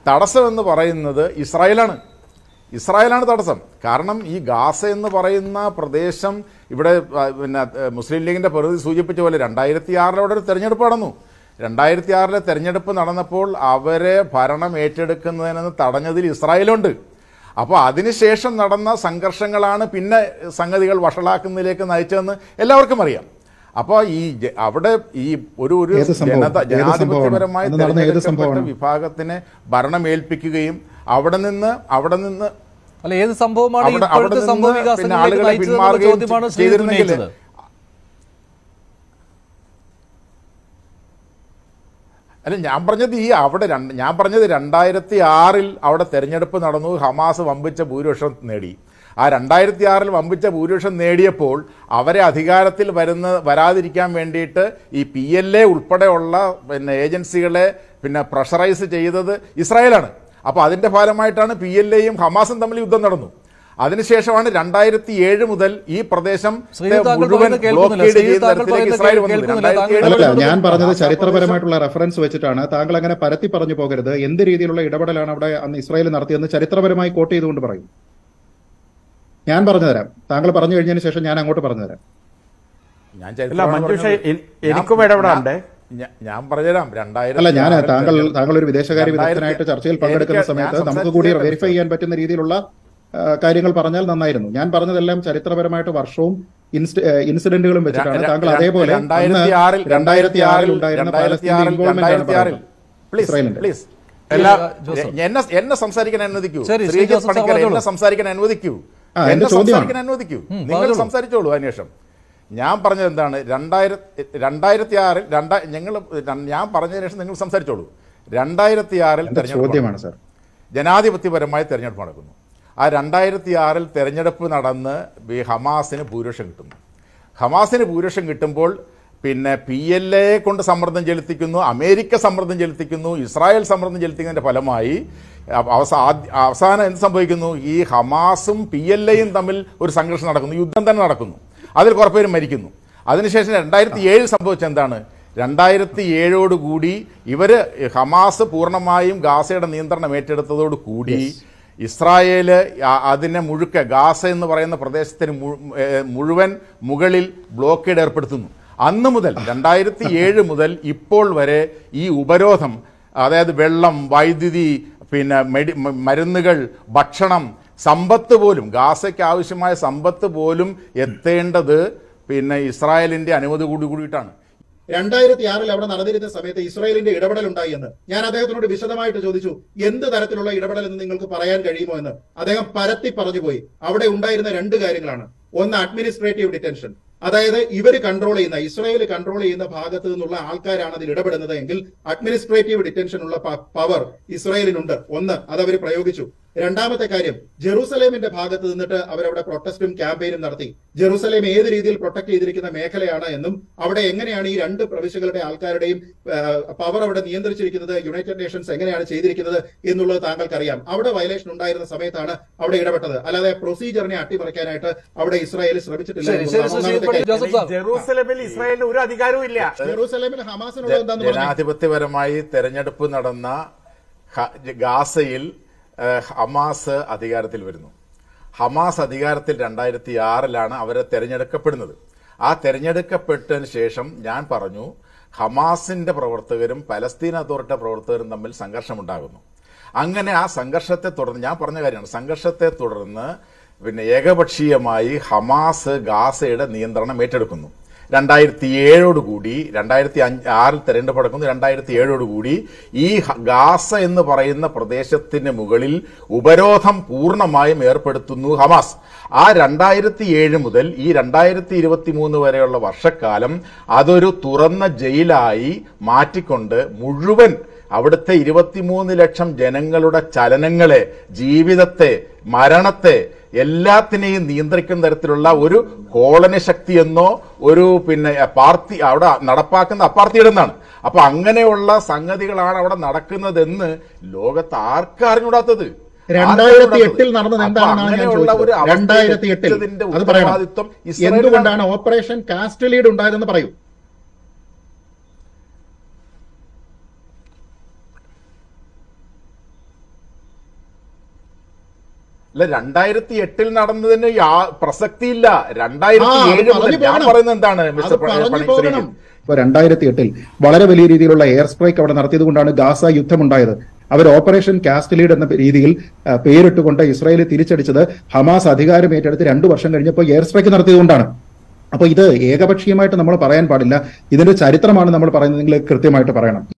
തടസ്സം എന്ന് പറയുന്നത് ഇസ്രായേലാണ് ഇസ്രായേലാണ് തടസ്സം കാരണം ഈ ഗാസ എന്ന് പറയുന്ന പ്രദേശം ഇവിടെ ആ, പിന്നെ ആ, മുസ്ലിം ലീഗിന്റെ പ്രതിനിധി സൂചിപ്പിച്ച പോലെ രണ്ടായിരത്തി ആറിൽ അവിടെ ഒരു തെരഞ്ഞെടുപ്പ് നടന്നു രണ്ടായിരത്തി ആറിലെ തെരഞ്ഞെടുപ്പ് നടന്നപ്പോൾ അവരെ ഭരണം ഏറ്റെടുക്കുന്നതിന് തടഞ്ഞതിൽ ഇസ്രായേലുണ്ട് അപ്പോൾ അതിനുശേഷം നടന്ന സംഘർഷങ്ങളാണ് പിന്നെ സംഗതികൾ വഷളാക്കുന്നതിലേക്ക് നയിച്ചതെന്ന് എല്ലാവർക്കും അറിയാം അപ്പോൾ ഈ ജ- അവിടെ ഈ ഒരു ഒരു ഏത് സംഭവം? ജനത ഏത് ജനാധിപത്യപരമായി സംഭവമാണ്? അന്ന് നടന്ന ഏത് തെരഞ്ഞെടുക്കപ്പെട്ട സംഭവമാണ്? വിഭാഗത്തിനെ ഭരണം ഏൽപ്പിക്കുകയും അവിടെ നിന്ന് അവിടെ നിന്ന് അല്ല ഏത് സംഭവമാണ് അവിടെ- അവിടെ ഇപ്പോഴത്തെ നിന്ന് സംഭവ പിന്നെ വികാസങ്ങളിലേക്ക് ആളുകളെ നയിച്ചതെന്നുള്ള പിന്മാറുകയും ചോദ്യമാണ് ശ്രീ ചെയ്തിരുന്നെങ്കിൽ ഉന്നയിച്ചത് അല്ല ഞാൻ പറഞ്ഞത് ഈ അവിടെ രണ്ട് ഞാൻ പറഞ്ഞത് രണ്ടായിരത്തി ആറിൽ അവിടെ തെരഞ്ഞെടുപ്പ് നടന്നു ഹമാസ് വമ്പിച്ച ഭൂരിപക്ഷം നേടി ആ രണ്ടായിരത്തി ആറിൽ വമ്പിച്ച ഭൂരിപക്ഷം നേടിയപ്പോൾ അവരെ അധികാരത്തിൽ വരുന്ന വരാതിരിക്കാൻ വേണ്ടിയിട്ട് ഈ പി എൽ എ ഉൾപ്പെടെയുള്ള പിന്നെ ഏജൻസികളെ പിന്നെ പ്രഷറൈസ് ചെയ്തത് ഇസ്രായേലാണ് അപ്പോൾ അതിന്റെ ഫലമായിട്ടാണ് പി എൽ എയും ഹമാസും തമ്മിൽ യുദ്ധം നടന്നു അതിനുശേഷമാണ് രണ്ടായിരത്തി ഏഴ് മുതൽ ഈ പ്രദേശം ശ്രീജിത്ത് താങ്കൾ മുഴുവൻ പറയുന്നത് കേൾക്കുന്നില്ല. ബ്ലോക്കേഡ് ശ്രീജിത്ത് ചെയ്യുന്ന താങ്കൾ തരത്തിലേക്ക് പറയുന്നത് ഇസ്രായേൽ വന്നത് കേൾക്കുന്നില്ല. രണ്ടായിരത്തി ഏഴ് അല്ലല്ല മുതൽ ഞാൻ പറഞ്ഞത് ഗാസ പ്രദേശം- ചരിത്രപരമായിട്ടുള്ള റെഫറൻസ് വെച്ചിട്ടാണ് താങ്കൾ അങ്ങനെ പരത്തി പറഞ്ഞു പോകരുത് എന്ത് രീതിയിലുള്ള ഇടപെടലാണ് അവിടെ അന്ന് ഇസ്രായേൽ നടത്തിയെന്ന് ചരിത്രപരമായി കോട്ട് ചെയ്തുകൊണ്ട് പറയും ഞാൻ പറഞ്ഞുതരാം താങ്കൾ പറഞ്ഞു കഴിഞ്ഞതിന് ശേഷം ഞാൻ അങ്ങോട്ട് പറഞ്ഞുതരാം ഞാൻ അല്ല ചരിത്രമാണ് മഞ്ജുഷ പറഞ്ഞത്. എ- എനിക്കും ഞാൻ- ഇടപെടാണ്ടേ ഞാൻ- ഞാൻ പറഞ്ഞുതരാം രണ്ടായിരത്തി അല്ല ഞാൻ ആറിൽ താങ്കൾ തെരഞ്ഞെടുപ്പ് താങ്കൾ ഒരു വിദേശകാര്യ രണ്ടായിരത്തി- വിദഗ്ധനായിട്ട് ചർച്ചയിൽ പങ്കെടുക്കുന്ന എനിക്ക് സമയത്ത് ഞാൻ നമുക്ക് കൂടി സംസാരിച്ചേ വെരിഫൈ ചെയ്യാൻ പറ്റുന്ന രീതിയിലുള്ള ആ, കാര്യങ്ങൾ പറഞ്ഞാൽ നന്നായിരുന്നു ഞാൻ പറഞ്ഞതെല്ലാം ചരിത്രപരമായിട്ട് വർഷവും ഇൻസിഡ- ഏ, ഇൻസിഡന്റുകളും വെച്ചിട്ടാണ് ര- താങ്കൾ ര- അതേപോലെ രണ്ടായിരത്തി ആറിൽ രണ്ടായിരത്തി ആറിൽ ഉണ്ടായിരുന്ന രണ്ടായിരത്തി പാലസ്തീൻ ആറിൽ ഇൻവോൾവ്മെന്റ് ആണ് രണ്ടായിരത്തി ആറിൽ പറയുന്നത് പ്ലീസ് ഇസ്രായേലിന്റെ പ്ലീസ് എല്ലാ എന്നെ എന്നെ സംസാരിക്കാൻ അനുവദിക്കൂ ശരി, ശ്രീ ശ്രീജിത്ത് ജോസഫ് പണിക്കർ പറഞ്ഞോളൂ. എന്നെ സംസാരിക്കാൻ അനുവദിക്കൂ ആ, എന്റെ എന്നെ ചോദ്യമാണ്. സംസാരിക്കാൻ അനുവദിക്കൂ നിങ്ങൾ പറഞ്ഞോളൂ. സംസാരിച്ചോളൂ അതിനുശേഷം ഞാൻ പറഞ്ഞത് എന്താണ് രണ്ടായിരത്തി രണ്ടായിരത്തി ആറിൽ രണ്ടാ ഞങ്ങൾ ഞാൻ പറഞ്ഞതിന് ശേഷം നിങ്ങൾ സംസാരിച്ചോളൂ രണ്ടായിരത്തി ആറിൽ എന്റെ തെരഞ്ഞെടുപ്പ് ചോദ്യമാണ് സാർ ജനാധിപത്യപരമായ തെരഞ്ഞെടുപ്പ് നടക്കുന്നു ആ രണ്ടായിരത്തി ആറിൽ തെരഞ്ഞെടുപ്പ് നടന്ന് ഈ ഹമാസിന് ഭൂരിപക്ഷം കിട്ടുന്നു ഹമാസിന് ഭൂരിപക്ഷം കിട്ടുമ്പോൾ പിന്നെ പി എൽ എ കൊണ്ട് സമ്മർദ്ദം ചെലുത്തിക്കുന്നു അമേരിക്ക സമ്മർദ്ദം ചെലുത്തിക്കുന്നു ഇസ്രായേൽ സമ്മർദ്ദം ചെലുത്തിക്കുന്നതിന്റെ ഫലമായി അവ- അവസാ- ആദ്യ- അവസാനം എന്ത് സംഭവിക്കുന്നു ഈ ഹമാസും പി എൽ എയും തമ്മിൽ ഒരു സംഘർഷം നടക്കുന്നു യുദ്ധം തന്നെ നടക്കുന്നു അതിൽ കുറേ പേര് മരിക്കുന്നു അതിനുശേഷം രണ്ടായിരത്തി ഏഴിൽ സംഭവിച്ച എന്താണ് രണ്ടായിരത്തി ഏഴോടുകൂടി ഇവര് ഹമാസ് പൂർണ്ണമായും ഗാസയുടെ നിയന്ത്രണം ഏറ്റെടുത്തതോട് കൂടി ഇസ്രായേല് ആ- അതിനെ മുഴുക്ക ഗാസ എന്ന് പറയുന്ന പ്രദേശത്തിന് മു- ഏ, മുഴുവൻ മുകളിൽ ബ്ലോക്കേഡ് ഏർപ്പെടുത്തുന്നു അന്ന് മുതൽ രണ്ടായിരത്തി ഏഴ് മുതൽ ഇപ്പോൾ വരെ ഈ ഉപരോധം അതായത് വെള്ളം വൈദ്യുതി പിന്നെ മെഡി മ- മരുന്നുകൾ ഭക്ഷണം സമ്പത്ത് പോലും ഗാസയ്ക്ക് ആവശ്യമായ സമ്പത്ത് പോലും എത്തേണ്ടത് പിന്നെ ഇസ്രായേലിന്റെ അനുമതി കൂടി കൂടിയിട്ടാണ് രണ്ടായിരത്തി ആറിൽ അവിടെ നടന്നിരുന്ന സമയത്ത് ഇസ്രായേലിന്റെ ഇടപെടൽ ഉണ്ടായി എന്ന് ഞാൻ അദ്ദേഹത്തിനോട് വിശദമായിട്ട് ചോദിച്ചു എന്ത് തരത്തിലുള്ള ഇടപെടൽ എന്ന് നിങ്ങൾക്ക് പറയാൻ കഴിയുമോ എന്ന് അദ്ദേഹം പരത്തി പറഞ്ഞു പോയി അവിടെ ഉണ്ടായിരുന്ന രണ്ട് കാര്യങ്ങളാണ് ഒന്ന് അഡ്മിനിസ്ട്രേറ്റീവ് ഡിറ്റൻഷൻ അതായത് ഇവര് കൺട്രോൾ ചെയ്യുന്ന ഇസ്രായേൽ കൺട്രോൾ ചെയ്യുന്ന ഭാഗത്ത് നിന്നുള്ള ആൾക്കാരാണ് അതിൽ ഇടപെടുന്നത് എങ്കിൽ അഡ്മിനിസ്ട്രേറ്റീവ് ഡിറ്റൻഷൻ ഉള്ള പവർ ഇസ്രായേലിനുണ്ട് ഒന്ന് അത് അവർ പ്രയോഗിച്ചു രണ്ടാമത്തെ കാര്യം ജെറൂസലേമിന്റെ ഭാഗത്ത് നിന്നിട്ട് അവരവിടെ പ്രൊട്ടസ്റ്റും ക്യാമ്പയിനും നടത്തി ജെറൂസലേം ഏത് രീതിയിൽ പ്രൊട്ടക്ട് ചെയ്തിരിക്കുന്ന മേഖലയാണ് എന്നും അവിടെ എങ്ങനെയാണ് ഈ രണ്ട് പ്രവിശ്യകളുടെ ആൾക്കാരുടെയും പവർ അവിടെ നിയന്ത്രിച്ചിരിക്കുന്നത് യുണൈറ്റഡ് നേഷൻസ് എങ്ങനെയാണ് ചെയ്തിരിക്കുന്നത് എന്നുള്ളത് താങ്കൾക്കറിയാം അവിടെ വയലേഷൻ ഉണ്ടായിരുന്ന സമയത്താണ് അവിടെ ഇടപെട്ടത് അല്ലാതെ പ്രൊസീജിയറിനെ അട്ടിമറിക്കാനായിട്ട് അവിടെ ഇസ്രായേൽ ശ്രമിച്ചിട്ടില്ല ശരി, ശരി, എന്നുള്ളതാണ് ശരി, ഒന്നാമത്തെ കാര്യം. ജോസഫ് സാർ ജെറൂസലമിൽ ഇസ്രായേലിന് ഒരു അധികാരവും ഇല്ല ജെറൂസലേമിൽ ഹമാസിനുള്ളത് എന്താന്ന് പറഞ്ഞാൽ ജനാധിപത്യപരമായി തെരഞ്ഞെടുപ്പ് നടന്ന ഹ- ഗാസയിൽ ഏഹ്, ഹമാസ് അധികാരത്തിൽ വരുന്നു ഹമാസ് അധികാരത്തിൽ രണ്ടായിരത്തി ആറിലാണ് അവരെ തെരഞ്ഞെടുക്കപ്പെടുന്നത് ആ തെരഞ്ഞെടുക്കപ്പെട്ടതിന് ശേഷം ഞാൻ പറഞ്ഞു ഹമാസിന്റെ പ്രവർത്തകരും പലസ്തീൻ അതോറിറ്റി പ്രവർത്തകരും തമ്മിൽ സംഘർഷമുണ്ടാകുന്നു അങ്ങനെ ആ സംഘർഷത്തെ തുടർന്ന് ഞാൻ പറഞ്ഞ കാര്യമാണ് സംഘർഷത്തെ തുടർന്ന് പിന്നെ ഏകപക്ഷീയമായി ഹമാസ് ഗാസയുടെ നിയന്ത്രണം ഏറ്റെടുക്കുന്നു രണ്ടായിരത്തി ഏഴോടുകൂടി രണ്ടായിരത്തി അഞ്ച് ആറിൽ തെരഞ്ഞെടുപ്പ് നടക്കുന്നു രണ്ടായിരത്തി ഏഴോടുകൂടി ഈ ഹ- ഗാസ എന്ന് പറയുന്ന പ്രദേശത്തിന് മുകളിൽ ഉപരോധം പൂർണ്ണമായും ഏർപ്പെടുത്തുന്നു ഹമാസ് ആ രണ്ടായിരത്തി ഏഴ് മുതൽ ഈ രണ്ടായിരത്തി ഇരുപത്തി മൂന്ന് വരെയുള്ള വർഷക്കാലം അതൊരു തുറന്ന ജയിലായി മാറ്റിക്കൊണ്ട് മുഴുവൻ അവിടുത്തെ ഇരുപത്തിമൂന്ന് ലക്ഷം ജനങ്ങളുടെ ചലനങ്ങളെ ജീവിതത്തെ മരണത്തെ എല്ലാത്തിനെയും നിയന്ത്രിക്കുന്ന തരത്തിലുള്ള ഒരു കോളനി ശക്തി എന്നോ ഒരു പിന്നെ പാർട്ടി അവിടെ നടപ്പാക്കുന്ന അപ്പാർട്ടിയുടെ എന്നാണ് അപ്പൊ അങ്ങനെയുള്ള സംഗതികളാണ് അവിടെ നടക്കുന്നതെന്ന് ലോകത്ത് ആർക്കറിഞ്ഞൂടാത്തത് രണ്ടായിരത്തി എട്ടിൽ നടന്നത് അപ്പൊ എന്താണെന്നാണ് ഞാൻ അങ്ങനെയുള്ള ഒരു ചോദിച്ചത് അവസ്ഥയിൽ രണ്ടായിരത്തി എട്ടിൽ എത്തിച്ചതിന്റെ അത് പറയണം ഉത്തരവാദിത്വം ഇസ്രായേലിനാണ്. എന്തുകൊണ്ടാണ് ഓപ്പറേഷൻ കാസ്റ്റ് ലീഡ് ഉണ്ടായതെന്ന് പറയൂ അല്ല രണ്ടായിരത്തി എട്ടിൽ നടന്നതിന് യാ- പ്രസക്തിയില്ല രണ്ടായിരത്തി ആ, അത് ഏഴ് മുതൽ പറഞ്ഞു ഞാൻ പോകണം. പറയുന്നത് എന്താണ് അത് മിസ്റ്റർ പറഞ്ഞു പണി പോകണം ശ്രീജിത്ത്? ഇപ്പൊ രണ്ടായിരത്തി എട്ടിൽ വളരെ വലിയ രീതിയിലുള്ള എയർ സ്ട്രൈക്ക് അവിടെ നടത്തിയത് കൊണ്ടാണ് ഗാസ യുദ്ധമുണ്ടായത് അവർ ഓപ്പറേഷൻ കാസ്റ്റലീഡ് എന്ന രീതിയിൽ ആ, പേരിട്ടുകൊണ്ട് ഇസ്രായേൽ തിരിച്ചടിച്ചത് ഹമാസ് അധികാരം ഏറ്റെടുത്ത് രണ്ടു വർഷം കഴിഞ്ഞപ്പോൾ എയർ സ്ട്രൈക്ക് നടത്തിയതുകൊണ്ടാണ് അപ്പൊ ഇത് ഏകപക്ഷീയമായിട്ട് നമ്മൾ പറയാൻ പാടില്ല ഇതിന്റെ ചരിത്രമാണ് നമ്മൾ പറയുന്നതെങ്കിൽ കൃത്യമായിട്ട് പറയണം